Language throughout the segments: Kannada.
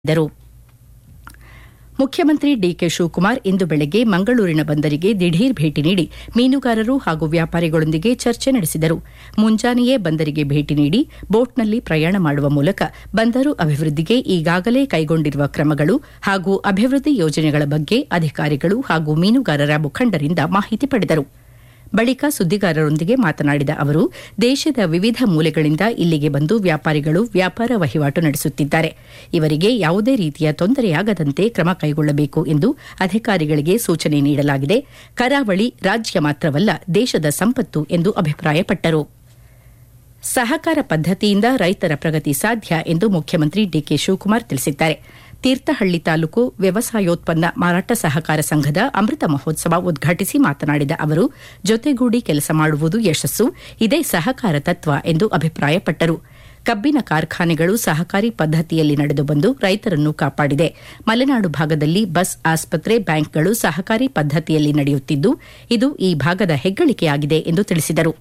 ದರು ಮುಖ್ಯಮಂತ್ರಿ ಡಿಕೆ ಶಿವಕುಮಾರ್ ಇಂದು ಬೆಳಗ್ಗೆ ಮಂಗಳೂರಿನ ಬಂದರಿಗೆ ದಿಢೀರ್ ಭೇಟಿ ನೀಡಿ ಮೀನುಗಾರರು ಹಾಗೂ ವ್ಯಾಪಾರಿಗಳೊಂದಿಗೆ ಚರ್ಚೆ ನಡೆಸಿದರು ಮುಂಜಾನೆಯೇ ಬಂದರಿಗೆ ಭೇಟಿ ನೀಡಿ ಬೋಟ್ನಲ್ಲಿ ಪ್ರಯಾಣ ಮಾಡುವ ಮೂಲಕ ಬಂದರು ಅಭಿವೃದ್ಧಿಗೆ ಈಗಾಗಲೇ ಕೈಗೊಂಡಿರುವ ಕ್ರಮಗಳು ಹಾಗೂ ಅಭಿವೃದ್ಧಿ ಯೋಜನೆಗಳ ಬಗ್ಗೆ ಅಧಿಕಾರಿಗಳು ಹಾಗೂ ಮೀನುಗಾರರ ಮುಖಂಡರಿಂದ ಮಾಹಿತಿ ಪಡೆದರು ಬಳಿಕ ಸುದ್ದಿಗಾರರೊಂದಿಗೆ ಮಾತನಾಡಿದ ಅವರು ದೇಶದ ವಿವಿಧ ಮೂಲೆಗಳಿಂದ ಇಲ್ಲಿಗೆ ಬಂದು ವ್ಯಾಪಾರಿಗಳು ವ್ಯಾಪಾರ ವಹಿವಾಟು ನಡೆಸುತ್ತಿದ್ದಾರೆ ಇವರಿಗೆ ಯಾವುದೇ ರೀತಿಯ ತೊಂದರೆಯಾಗದಂತೆ ಕ್ರಮ ಕೈಗೊಳ್ಳಬೇಕು ಎಂದು ಅಧಿಕಾರಿಗಳಿಗೆ ಸೂಚನೆ ನೀಡಲಾಗಿದೆ ಕರಾವಳಿ ರಾಜ್ಯ ಮಾತ್ರವಲ್ಲ ದೇಶದ ಸಂಪತ್ತು ಎಂದು ಅಭಿಪ್ರಾಯಪಟ್ಟರು ಸಹಕಾರ ಪದ್ದತಿಯಿಂದ ರೈತರ ಪ್ರಗತಿ ಸಾಧ್ಯ ಎಂದು ಮುಖ್ಯಮಂತ್ರಿ ಡಿಕೆ ಶಿವಕುಮಾರ್ ತಿಳಿಸಿದ್ದಾರೆ ತೀರ್ಥಹಳ್ಳಿ ತಾಲೂಕು ವ್ಯವಸಾಯೋತ್ಪನ್ನ ಮಾರಾಟ ಸಹಕಾರ ಸಂಘದ ಅಮೃತ ಮಹೋತ್ಸವ ಉದ್ಘಾಟಿಸಿ ಮಾತನಾಡಿದ ಅವರು ಜೊತೆಗೂಡಿ ಕೆಲಸ ಮಾಡುವುದು ಯಶಸ್ಸು ಇದೇ ಸಹಕಾರ ತತ್ವ ಎಂದು ಅಭಿಪ್ರಾಯಪಟ್ಟರು ಕಬ್ಬಿನ ಕಾರ್ಖಾನೆಗಳು ಸಹಕಾರಿ ಪದ್ದತಿಯಲ್ಲಿ ನಡೆದು ಬಂದು ರೈತರನ್ನು ಕಾಪಾಡಿದೆ ಮಲೆನಾಡು ಭಾಗದಲ್ಲಿ ಬಸ್ ಆಸ್ಪತ್ರೆ ಬ್ಯಾಂಕ್ಗಳು ಸಹಕಾರಿ ಪದ್ದತಿಯಲ್ಲಿ ನಡೆಯುತ್ತಿದ್ದು ಇದು ಈ ಭಾಗದ ಹೆಗ್ಗಳಿಕೆಯಾಗಿದೆ ಎಂದು ತಿಳಿಸಿದರು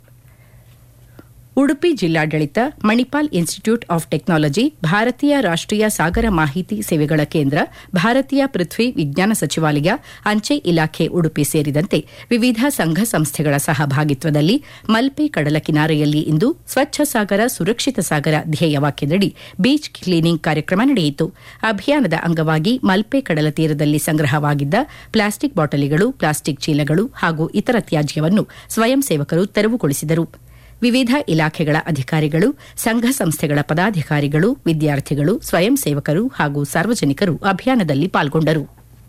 ಉಡುಪಿ ಜಿಲ್ಲಾಡಳಿತ ಮಣಿಪಾಲ್ ಇನ್ಸ್ಟಿಟ್ಯೂಟ್ ಆಫ್ ಟೆಕ್ನಾಲಜಿ ಭಾರತೀಯ ರಾಷ್ಟೀಯ ಸಾಗರ ಮಾಹಿತಿ ಸೇವೆಗಳ ಕೇಂದ್ರ ಭಾರತೀಯ ಪೃಥ್ವಿ ವಿಜ್ಞಾನ ಸಚಿವಾಲಯ ಅಂಚೆ ಇಲಾಖೆ ಉಡುಪಿ ಸೇರಿದಂತೆ ವಿವಿಧ ಸಂಘ ಸಂಸ್ಥೆಗಳ ಸಹಭಾಗಿತ್ವದಲ್ಲಿ ಮಲ್ಪೆ ಕಡಲ ಕಿನಾರೆಯಲ್ಲಿ ಇಂದು ಸ್ವಚ್ಛ ಸಾಗರ ಸುರಕ್ಷಿತ ಸಾಗರ ಧ್ಯೇಯ ವಾಕ್ಯದಡಿ ಬೀಚ್ ಕ್ಲೀನಿಂಗ್ ಕಾರ್ಯಕ್ರಮ ನಡೆಯಿತು ಅಭಿಯಾನದ ಅಂಗವಾಗಿ ಮಲ್ಪೆ ಕಡಲ ತೀರದಲ್ಲಿ ಸಂಗ್ರಹವಾಗಿದ್ದ ಪ್ಲಾಸ್ಟಿಕ್ ಬಾಟಲಿಗಳು ಪ್ಲಾಸ್ಟಿಕ್ ಚೀಲಗಳು ಹಾಗೂ ಇತರ ತ್ಯಾಜ್ಯವನ್ನು ಸ್ವಯಂ ಸೇವಕರು ತೆರವುಗೊಳಿಸಿದರು ವಿವಿಧ ಇಲಾಖೆಗಳ ಅಧಿಕಾರಿಗಳು ಸಂಘ ಸಂಸ್ಥೆಗಳ ಪದಾಧಿಕಾರಿಗಳು ವಿದ್ಯಾರ್ಥಿಗಳು ಸ್ವಯಂ ಸೇವಕರು ಹಾಗೂ ಸಾರ್ವಜನಿಕರು ಅಭಿಯಾನದಲ್ಲಿ ಪಾಲ್ಗೊಂಡರು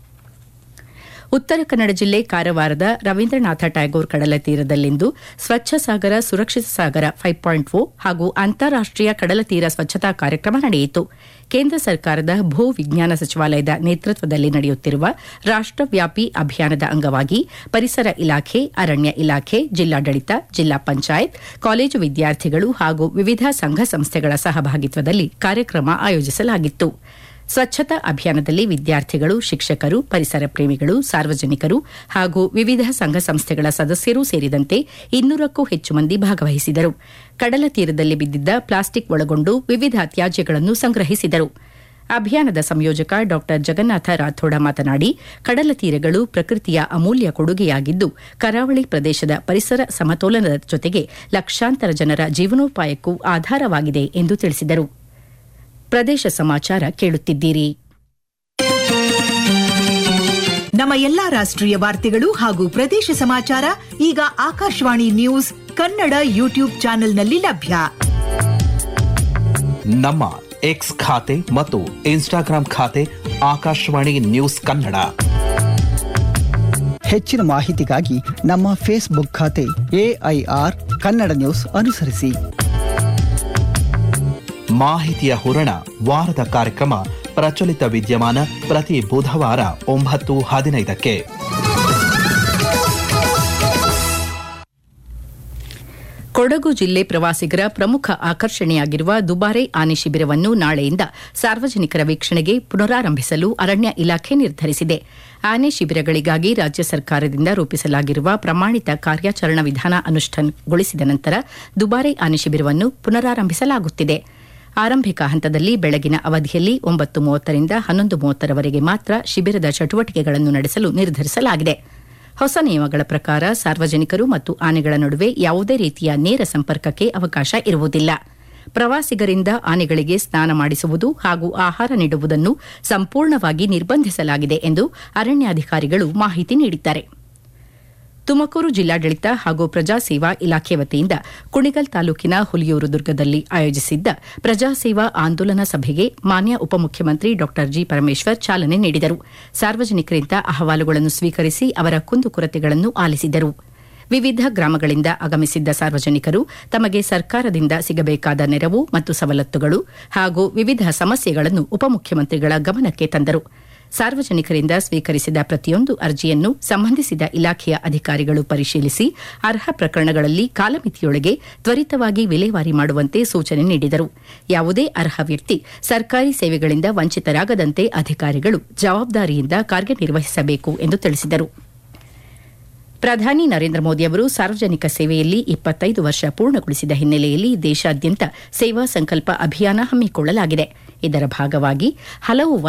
ಉತ್ತರ ಕನ್ನಡ ಜಿಲ್ಲೆ ಕಾರವಾರದ ರವೀಂದ್ರನಾಥ ಟ್ಯಾಗೋರ್ ಕಡಲ ತೀರದಲ್ಲಿಂದು ಸ್ವಚ್ಛ ಸಾಗರ ಸುರಕ್ಷಿತ ಸಾಗರ ಫೈವ್ ಪಾಯಿಂಟ್ ಓ ಹಾಗೂ ಅಂತಾರಾಷ್ಟೀಯ ಕಡಲ ತೀರ ಸ್ವಚ್ಛತಾ ಕಾರ್ಯಕ್ರಮ ನಡೆಯಿತು ಕೇಂದ್ರ ಸರ್ಕಾರದ ಭೂ ವಿಜ್ಞಾನ ಸಚಿವಾಲಯದ ನೇತೃತ್ವದಲ್ಲಿ ನಡೆಯುತ್ತಿರುವ ರಾಷ್ಟವ್ಯಾಪಿ ಅಭಿಯಾನದ ಅಂಗವಾಗಿ ಪರಿಸರ ಇಲಾಖೆ ಅರಣ್ಯ ಇಲಾಖೆ ಜಿಲ್ಲಾಡಳಿತ ಜಿಲ್ಲಾ ಪಂಚಾಯತ್ ಕಾಲೇಜು ವಿದ್ಯಾರ್ಥಿಗಳು ಹಾಗೂ ವಿವಿಧ ಸಂಘ ಸಂಸ್ಥೆಗಳ ಸಹಭಾಗಿತ್ವದಲ್ಲಿ ಕಾರ್ಯಕ್ರಮ ಆಯೋಜಿಸಲಾಗಿತ್ತು ಸ್ವಚ್ಛತಾ ಅಭಿಯಾನದಲ್ಲಿ ವಿದ್ಯಾರ್ಥಿಗಳು ಶಿಕ್ಷಕರು ಪರಿಸರ ಪ್ರೇಮಿಗಳು ಸಾರ್ವಜನಿಕರು ಹಾಗೂ ವಿವಿಧ ಸಂಘ ಸಂಸ್ಥೆಗಳ ಸದಸ್ಯರೂ ಸೇರಿದಂತೆ ಇನ್ನೂರಕ್ಕೂ ಹೆಚ್ಚು ಮಂದಿ ಭಾಗವಹಿಸಿದರು ಕಡಲ ತೀರದಲ್ಲಿ ಬಿದ್ದಿದ್ದ ಪ್ಲಾಸ್ಟಿಕ್ ಒಳಗೊಂಡು ವಿವಿಧ ತ್ಯಾಜ್ಯಗಳನ್ನು ಸಂಗ್ರಹಿಸಿದರು ಅಭಿಯಾನದ ಸಂಯೋಜಕ ಡಾ ಜಗನ್ನಾಥ ರಾಥೋಡ ಮಾತನಾಡಿ ಕಡಲ ತೀರಗಳು ಪ್ರಕೃತಿಯ ಅಮೂಲ್ಯ ಕೊಡುಗೆಯಾಗಿದ್ದು ಕರಾವಳಿ ಪ್ರದೇಶದ ಪರಿಸರ ಸಮತೋಲನದ ಜೊತೆಗೆ ಲಕ್ಷಾಂತರ ಜನರ ಜೀವನೋಪಾಯಕ್ಕೂ ಆಧಾರವಾಗಿದೆ ಎಂದು ತಿಳಿಸಿದರು ಪ್ರದೇಶ ಸಮಾಚಾರ ಕೇಳುತ್ತಿದ್ದೀರಿ ನಮ್ಮ ಎಲ್ಲಾ ರಾಷ್ಟ್ರೀಯ ವಾರ್ತೆಗಳು ಹಾಗೂ ಪ್ರದೇಶ ಸಮಾಚಾರ ಈಗ ಆಕಾಶವಾಣಿ ನ್ಯೂಸ್ ಕನ್ನಡ ಯೂಟ್ಯೂಬ್ ಚಾನೆಲ್ನಲ್ಲಿ ಲಭ್ಯ ನಮ್ಮ ಎಕ್ಸ್ ಖಾತೆ ಮತ್ತು ಇನ್ಸ್ಟಾಗ್ರಾಂ ಖಾತೆ ಆಕಾಶವಾಣಿ ನ್ಯೂಸ್ ಕನ್ನಡ ಹೆಚ್ಚಿನ ಮಾಹಿತಿಗಾಗಿ ನಮ್ಮ ಫೇಸ್ಬುಕ್ ಖಾತೆ ಎಐಆರ್ ಕನ್ನಡ ನ್ಯೂಸ್ ಅನುಸರಿಸಿ ಮಾಹಿತಿಯ ಹೂರಣ ವಾರದ ಕಾರ್ಯಕ್ರಮ ಪ್ರಚಲಿತ ವಿದ್ಯಮಾನ ಪ್ರತಿ ಬುಧವಾರ ಒಂಬತ್ತು ಹದಿನೈದಕ್ಕೆ ಕೊಡಗು ಜಿಲ್ಲೆ ಪ್ರವಾಸಿಗರ ಪ್ರಮುಖ ಆಕರ್ಷಣೆಯಾಗಿರುವ ದುಬಾರೆ ಆನೆ ಶಿಬಿರವನ್ನು ನಾಳೆಯಿಂದ ಸಾರ್ವಜನಿಕರ ವೀಕ್ಷಣೆಗೆ ಪುನರಾರಂಭಿಸಲು ಅರಣ್ಯ ಇಲಾಖೆ ನಿರ್ಧರಿಸಿದೆ ಆನೆ ಶಿಬಿರಗಳಿಗಾಗಿ ರಾಜ್ಯ ಸರ್ಕಾರದಿಂದ ರೂಪಿಸಲಾಗಿರುವ ಪ್ರಮಾಣಿತ ಕಾರ್ಯಾಚರಣಾ ವಿಧಾನ ಅನುಷ್ಠಾನಗೊಳಿಸಿದ ನಂತರ ದುಬಾರೆ ಆನೆ ಶಿಬಿರವನ್ನು ಪುನರಾರಂಭಿಸಲಾಗುತ್ತಿದೆ ಆರಂಭಿಕ ಹಂತದಲ್ಲಿ ಬೆಳಗಿನ ಅವಧಿಯಲ್ಲಿ ಒಂಬತ್ತು ಮೂವತ್ತರಿಂದ ಹನ್ನೊಂದು ಮೂವತ್ತರವರೆಗೆ ಮಾತ್ರ ಶಿಬಿರದ ಚಟುವಟಿಕೆಗಳನ್ನು ನಡೆಸಲು ನಿರ್ಧರಿಸಲಾಗಿದೆ ಹೊಸ ನಿಯಮಗಳ ಪ್ರಕಾರ ಸಾರ್ವಜನಿಕರು ಮತ್ತು ಆನೆಗಳ ನಡುವೆ ಯಾವುದೇ ರೀತಿಯ ನೇರ ಸಂಪರ್ಕಕ್ಕೆ ಅವಕಾಶ ಇರುವುದಿಲ್ಲ ಪ್ರವಾಸಿಗರಿಂದ ಆನೆಗಳಿಗೆ ಸ್ನಾನ ಮಾಡಿಸುವುದು ಹಾಗೂ ಆಹಾರ ನೀಡುವುದನ್ನು ಸಂಪೂರ್ಣವಾಗಿ ನಿರ್ಬಂಧಿಸಲಾಗಿದೆ ಎಂದು ಅರಣ್ಯಾಧಿಕಾರಿಗಳು ಮಾಹಿತಿ ನೀಡಿದ್ದಾರೆ ತುಮಕೂರು ಜಿಲ್ಲಾಡಳಿತ ಹಾಗೂ ಪ್ರಜಾಸೇವಾ ಇಲಾಖೆ ವತಿಯಿಂದ ಕುಣಿಗಲ್ ತಾಲೂಕಿನ ಹುಲಿಯೂರು ದುರ್ಗದಲ್ಲಿ ಆಯೋಜಿಸಿದ್ದ ಪ್ರಜಾಸೇವಾ ಆಂದೋಲನ ಸಭೆಗೆ ಮಾನ್ಯ ಉಪಮುಖ್ಯಮಂತ್ರಿ ಡಾ ಜಿ ಪರಮೇಶ್ವರ್ ಚಾಲನೆ ನೀಡಿದರು ಸಾರ್ವಜನಿಕರಿಂದ ಅಹವಾಲುಗಳನ್ನು ಸ್ವೀಕರಿಸಿ ಅವರ ಕುಂದುಕೊರತೆಗಳನ್ನು ಆಲಿಸಿದರು ವಿವಿಧ ಗ್ರಾಮಗಳಿಂದ ಆಗಮಿಸಿದ್ದ ಸಾರ್ವಜನಿಕರು ತಮಗೆ ಸರ್ಕಾರದಿಂದ ಸಿಗಬೇಕಾದ ನೆರವು ಮತ್ತು ಸವಲತ್ತುಗಳು ಹಾಗೂ ವಿವಿಧ ಸಮಸ್ಯೆಗಳನ್ನು ಉಪಮುಖ್ಯಮಂತ್ರಿಗಳ ಗಮನಕ್ಕೆ ತಂದರು ಸಾರ್ವಜನಿಕರಿಂದ ಸ್ವೀಕರಿಸಿದ ಪ್ರತಿಯೊಂದು ಅರ್ಜಿಯನ್ನು ಸಂಬಂಧಿಸಿದ ಇಲಾಖೆಯ ಅಧಿಕಾರಿಗಳು ಪರಿಶೀಲಿಸಿ ಅರ್ಹ ಪ್ರಕರಣಗಳಲ್ಲಿ ಕಾಲಮಿತಿಯೊಳಗೆ ತ್ವರಿತವಾಗಿ ವಿಲೇವಾರಿ ಮಾಡುವಂತೆ ಸೂಚನೆ ನೀಡಿದರು ಯಾವುದೇ ಅರ್ಹ ವ್ಯಕ್ತಿ ಸರ್ಕಾರಿ ಸೇವೆಗಳಿಂದ ವಂಚಿತರಾಗದಂತೆ ಅಧಿಕಾರಿಗಳು ಜವಾಬ್ದಾರಿಯಿಂದ ಕಾರ್ಯನಿರ್ವಹಿಸಬೇಕು ಎಂದು ತಿಳಿಸಿದರು ಪ್ರಧಾನಿ ನರೇಂದ್ರ ಮೋದಿ ಅವರು ಸಾರ್ವಜನಿಕ ಸೇವೆಯಲ್ಲಿ ಇಪ್ಪತ್ತೈದು ವರ್ಷ ಪೂರ್ಣಗೊಳಿಸಿದ ಹಿನ್ನೆಲೆಯಲ್ಲಿ ದೇಶಾದ್ಯಂತ ಸೇವಾ ಸಂಕಲ್ಪ ಅಭಿಯಾನ ಹಮ್ಮಿಕೊಳ್ಳಲಾಗಿದೆ ಇದರ ಭಾಗವಾಗಿ ಹಲವು